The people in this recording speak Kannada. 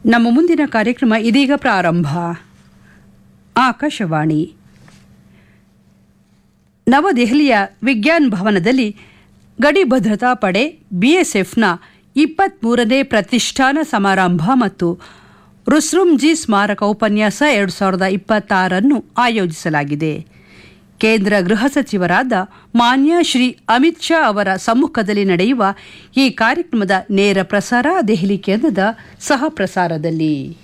ನಮ್ಮ ಮುಂದಿನ ಕಾರ್ಯಕ್ರಮ ಇದೀಗ ಪ್ರಾರಂಭ ಆಕಾಶವಾಣಿ ನವದೆಹಲಿಯ ವಿಜ್ಞಾನ್ ಭವನದಲ್ಲಿ ಗಡಿ ಭದ್ರತಾ ಪಡೆ ಬಿಎಸ್ಎಫ್ನ ಇಪ್ಪತ್ತ್ಮೂರನೇ ಪ್ರತಿಷ್ಠಾನ ಸಮಾರಂಭ ಮತ್ತು ರುಸ್ರುಂಜಿ ಸ್ಮಾರಕ ಉಪನ್ಯಾಸ ಎರಡು ಸಾವಿರದ ಇಪ್ಪತ್ತಾರನ್ನು ಆಯೋಜಿಸಲಾಗಿದೆ ಕೇಂದ್ರ ಗೃಹ ಸಚಿವರಾದ ಮಾನ್ಯ ಶ್ರೀ ಅಮಿತ್ ಶಾ ಅವರ ಸಮ್ಮುಖದಲ್ಲಿ ನಡೆಯುವ ಈ ಕಾರ್ಯಕ್ರಮದ ನೇರ ಪ್ರಸಾರ ದೆಹಲಿ ಕೇಂದ್ರದ ಸಹ ಪ್ರಸಾರದಲ್ಲಿ